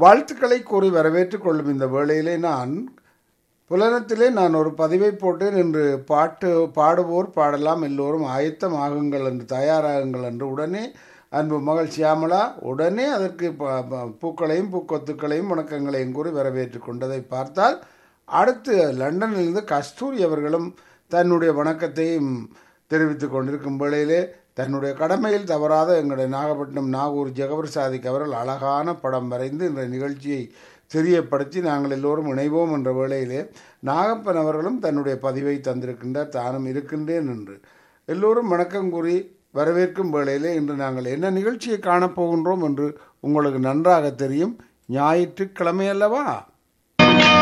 வாழ்த்துக்களை கூறி வரவேற்றுக் கொள்ளும் இந்த வேளையிலே நான் புலனத்திலே நான் ஒரு பதிவை போட்டேன் என்று பாட்டு பாடுவோர் பாடலாம் எல்லோரும் ஆயத்தம் ஆகுங்கள் என்று தயாராகுங்கள் என்று உடனே அன்பு மகள் சியாமலா உடனே அதற்கு ப- ப- பூக்களையும் பூக்கொத்துக்களையும் வணக்கங்களையும் கூறி வரவேற்றுக் கொண்டதை பார்த்தால் அடுத்து லண்டனிலிருந்து கஸ்தூரி அவர்களும் தன்னுடைய வணக்கத்தையும் தெரிவித்துக் கொண்டிருக்கும் வேளையிலே தன்னுடைய கடமையில் தவறாத எங்களுடைய நாகப்பட்டினம் நாகூர் ஜெகவர் சாதிக் அவர்கள் அழகான படம் வரைந்து இந்த நிகழ்ச்சியை தெரியப்படுத்தி நாங்கள் எல்லோரும் இணைவோம் என்ற வேளையிலே நாகப்பன் அவர்களும் தன்னுடைய பதிவை தந்திருக்கின்றார் தானும் இருக்கின்றேன் என்று எல்லோரும் வணக்கம் கூறி வரவேற்கும் வேளையிலே இன்று நாங்கள் என்ன நிகழ்ச்சியை காணப்போகின்றோம் என்று உங்களுக்கு நன்றாக தெரியும் ஞாயிற்றுக்கிழமை அல்லவா